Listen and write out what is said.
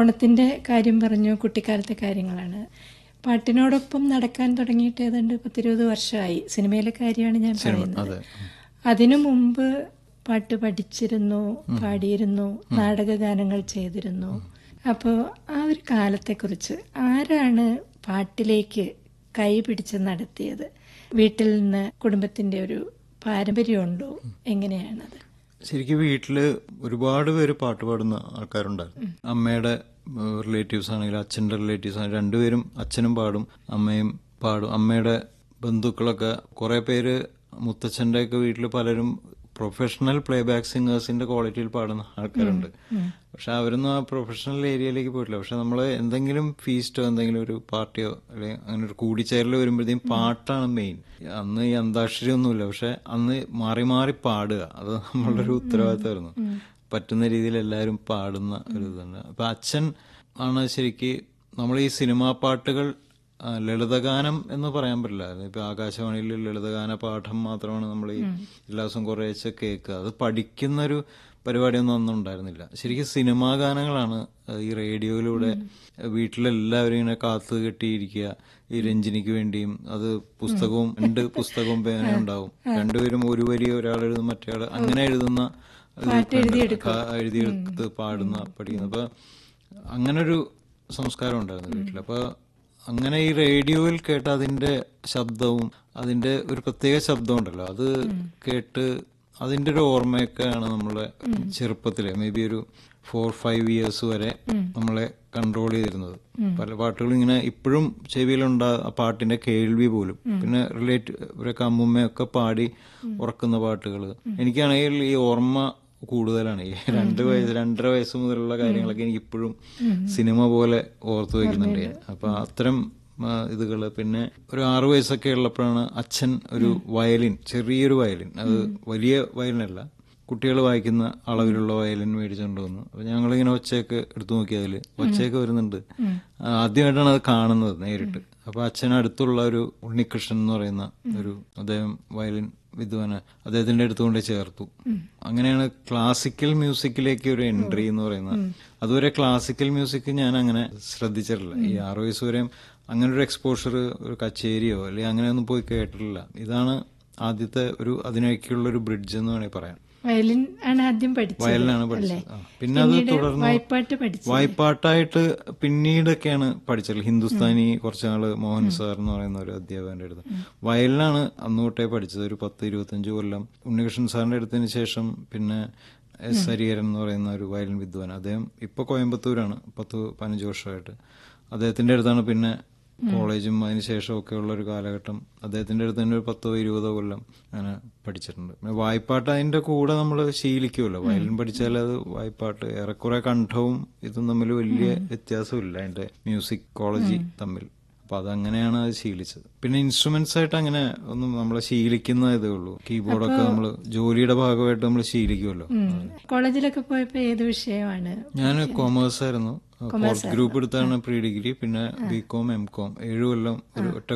ഓണത്തിന്റെ കാര്യം പറഞ്ഞു കുട്ടിക്കാലത്തെ കാര്യങ്ങളാണ് പാട്ടിനോടൊപ്പം നടക്കാൻ തുടങ്ങിയിട്ട് ഏതാണ്ട് പത്തിരുപത് വർഷമായി സിനിമയിലെ കാര്യമാണ് ഞാൻ പറയുന്നത് അതെ അതിനു മുമ്പ് പാട്ട് പഠിച്ചിരുന്നു പാടിയിരുന്നു നാടകഗാനങ്ങൾ ചെയ്തിരുന്നു അപ്പോൾ ആ ഒരു കാലത്തെക്കുറിച്ച് ആരാണ് പാട്ടിലേക്ക് കൈ പിടിച്ച് നടത്തിയത് വീട്ടിൽ നിന്ന് കുടുംബത്തിന്റെ ഒരു പാരമ്പര്യമുണ്ടോ എങ്ങനെയാണത് ശരിക്കും വീട്ടില് ഒരുപാട് പേര് പാട്ട് പാടുന്ന ആൾക്കാരുണ്ടായിരുന്നു അമ്മയുടെ റിലേറ്റീവ്സ് ആണെങ്കിലും അച്ഛന്റെ റിലേറ്റീവ്സ് ആണെങ്കിലും രണ്ടുപേരും അച്ഛനും പാടും അമ്മയും പാടും അമ്മയുടെ ബന്ധുക്കളൊക്കെ കുറെ പേര് മുത്തച്ഛന്റെ ഒക്കെ വീട്ടിൽ പലരും പ്രൊഫഷണൽ പ്ലേ ബാക്ക് സിംഗേഴ്സിന്റെ ക്വാളിറ്റിയിൽ പാടുന്ന ആൾക്കാരുണ്ട് പക്ഷെ അവരൊന്നും ആ പ്രൊഫഷണൽ ഏരിയയിലേക്ക് പോയിട്ടില്ല പക്ഷെ നമ്മൾ എന്തെങ്കിലും ഫീസ്റ്റോ എന്തെങ്കിലും ഒരു പാർട്ടിയോ അല്ലെങ്കിൽ അങ്ങനെ ഒരു കൂടിച്ചേരൽ വരുമ്പോഴത്തേക്കും പാട്ടാണ് മെയിൻ അന്ന് ഈ അന്താക്ഷരി ഒന്നുമില്ല പക്ഷെ അന്ന് മാറി മാറി പാടുക അത് നമ്മളുടെ ഒരു ഉത്തരവാദിത്തമായിരുന്നു പറ്റുന്ന രീതിയിൽ എല്ലാവരും പാടുന്ന ഒരു ഇതുണ്ട് അപ്പൊ അച്ഛൻ ആണ് ശരിക്ക് നമ്മൾ ഈ സിനിമാ പാട്ടുകൾ ആ, ലളിതഗാനം എന്ന് പറയാൻ പറ്റില്ല ഇപ്പൊ ആകാശവാണിയിൽ ലളിതഗാന പാഠം മാത്രമാണ് നമ്മൾ ഈ എല്ലാ ദിവസവും കുറേശ്ശെ കേൾക്കുക അത് പഠിക്കുന്ന ഒരു പരിപാടിയൊന്നും അന്നും ഉണ്ടായിരുന്നില്ല ശരിക്കും സിനിമാ ഗാനങ്ങളാണ് ആ, ഈ റേഡിയോയിലൂടെ വീട്ടിലെല്ലാവരും ഇങ്ങനെ കാത്തു കെട്ടിയിരിക്കുക ഈ രഞ്ജിനിക്ക് വേണ്ടിയും അത് പുസ്തകവും രണ്ട് പുസ്തകവും പേന ഉണ്ടാവും രണ്ടുപേരും ഒരു വരി ഒരാൾ എഴുതും മറ്റേ അങ്ങനെ എഴുതുന്ന ഇത് ക- എഴുതിയെടുത്ത് പാടുന്ന പഠിക്കുന്ന അപ്പൊ അങ്ങനൊരു സംസ്കാരം ഉണ്ടായിരുന്നു വീട്ടിൽ അപ്പൊ അങ്ങനെ ഈ റേഡിയോയിൽ കേട്ട അതിന്റെ ശബ്ദവും അതിന്റെ ഒരു പ്രത്യേക ശബ്ദം ഉണ്ടല്ലോ അത് കേട്ട് അതിന്റെ ഒരു ഓർമ്മയൊക്കെയാണ് നമ്മളെ ചെറുപ്പത്തില് മേ ബി ഒരു ഫോർ ഫൈവ് ഇയേഴ്സ് വരെ നമ്മളെ കൺട്രോൾ ചെയ്തിരുന്നത് പല പാട്ടുകളും ഇങ്ങനെ ഇപ്പോഴും ചെവിയിലുണ്ടാ ആ പാട്ടിന്റെ കേൾവി പോലും പിന്നെ റിലേറ്റ് ഇവരൊക്കെ അമ്മുമ്മയൊക്കെ പാടി ഉറക്കുന്ന പാട്ടുകൾ എനിക്കാണെങ്കിൽ ഈ ഓർമ്മ കൂടുതലാണ് ഈ രണ്ട് വയസ്സ് രണ്ടര വയസ്സ് മുതലുള്ള കാര്യങ്ങളൊക്കെ എനിക്ക് ഇപ്പോഴും സിനിമ പോലെ ഓർത്തു വെക്കുന്നുണ്ട് ഞാൻ അപ്പൊ അത്തരം ആ, ഇതുകള് പിന്നെ ഒരു ആറു വയസ്സൊക്കെ ഉള്ളപ്പോഴാണ് അച്ഛൻ ഒരു വയലിൻ ചെറിയൊരു വയലിൻ അത് വലിയ വയലിനല്ല കുട്ടികൾ വായിക്കുന്ന അളവിലുള്ള വയലിൻ മേടിച്ചുകൊണ്ട് വന്നു അപ്പൊ ഞങ്ങളിങ്ങനെ ഒച്ചയൊക്കെ എടുത്തു നോക്കി അതില് ഒച്ചയൊക്കെ വരുന്നുണ്ട് ആ, ആദ്യമായിട്ടാണ് അത് കാണുന്നത് നേരിട്ട് അപ്പൊ അച്ഛൻ അടുത്തുള്ള ഒരു ഉണ്ണികൃഷ്ണൻ എന്ന് പറയുന്ന ഒരു അദ്ദേഹം വയലിൻ വിദ്വാന് അദ്ദേഹത്തിന്റെ അടുത്തുകൊണ്ട് ചേർത്തു അങ്ങനെയാണ് ക്ലാസിക്കൽ മ്യൂസിക്കിലേക്ക് ഒരു എൻട്രി എന്ന് പറയുന്നത് അതുവരെ ക്ലാസിക്കൽ മ്യൂസിക് ഞാൻ അങ്ങനെ ശ്രദ്ധിച്ചിട്ടില്ല ഈ ആറു വയസ്സ് വരെയും അങ്ങനെ ഒരു എക്സ്പോഷർ ഒരു കച്ചേരിയോ അല്ലെങ്കിൽ അങ്ങനെയൊന്നും പോയി കേട്ടിട്ടില്ല ഇതാണ് ആദ്യത്തെ ഒരു അതിനേക്കുള്ള ഒരു ബ്രിഡ്ജ് എന്ന് വേണമെങ്കിൽ പറയാം വയലിൻ ആണ് ആദ്യം പഠിച്ചത് വയലിനാണ് പഠിച്ചത് ആ. പിന്നെ അത് തുടർന്ന് വായ്പാട്ട് പഠിച്ചു വായ്പാട്ടായിട്ട് പിന്നീടൊക്കെയാണ് പഠിച്ചത് ഹിന്ദുസ്ഥാനി കുറച്ച് നാള് മോഹൻ സാർ എന്ന് പറയുന്ന ഒരു അധ്യാപകന്റെ അടുത്ത് വയലിനാണ് അന്ന് തൊട്ടേ പഠിച്ചത് ഒരു പത്ത് ഇരുപത്തഞ്ച് കൊല്ലം ഉണ്ണികൃഷ്ണൻ സാറിന്റെ അടുത്തതിന് ശേഷം പിന്നെ എസ് ഹരിഹരൻ എന്ന് പറയുന്ന ഒരു വയലിൻ വിദ്വാൻ അദ്ദേഹം ഇപ്പൊ കോയമ്പത്തൂരാണ് പത്ത് പതിനഞ്ച് വർഷമായിട്ട് അദ്ദേഹത്തിന്റെ അടുത്താണ് പിന്നെ കോളേജും അതിന് ശേഷമൊക്കെ ഉള്ള ഒരു കാലഘട്ടം അദ്ദേഹത്തിന്റെ അടുത്ത് തന്നെ ഒരു പത്തോ ഇരുപതോ കൊല്ലം അങ്ങനെ പഠിച്ചിട്ടുണ്ട് പിന്നെ വായ്പാട്ട് അതിന്റെ കൂടെ നമ്മൾ ശീലിക്കുമല്ലോ വയലിൻ പഠിച്ചാൽ അത് വായ്പാട്ട് ഏറെക്കുറെ കണ്ഠവും ഇതും തമ്മിൽ വലിയ വ്യത്യാസമില്ല അതിന്റെ മ്യൂസിക് കോളേജി തമ്മിൽ അപ്പൊ അതങ്ങനെയാണ് അത് ശീലിച്ചത് പിന്നെ ഇൻസ്ട്രുമെന്റ്സ് ആയിട്ട് അങ്ങനെ ഒന്നും നമ്മൾ ശീലിക്കുന്ന ഇതേ ഉള്ളൂ കീബോർഡൊക്കെ നമ്മൾ ജോലിയുടെ ഭാഗമായിട്ട് നമ്മൾ ശീലിക്കുമല്ലോ കോളേജിലൊക്കെ പോയപ്പോ ഏത് വിഷയമാണ് ഞാൻ കോമേഴ്സ് ആയിരുന്നു ഫോർത്ത് ഗ്രൂപ്പ് എടുത്താണ് പ്രീ ഡിഗ്രി പിന്നെ ബി കോം എം കോം ഏഴു കൊല്ലം ഒരു ഒറ്റ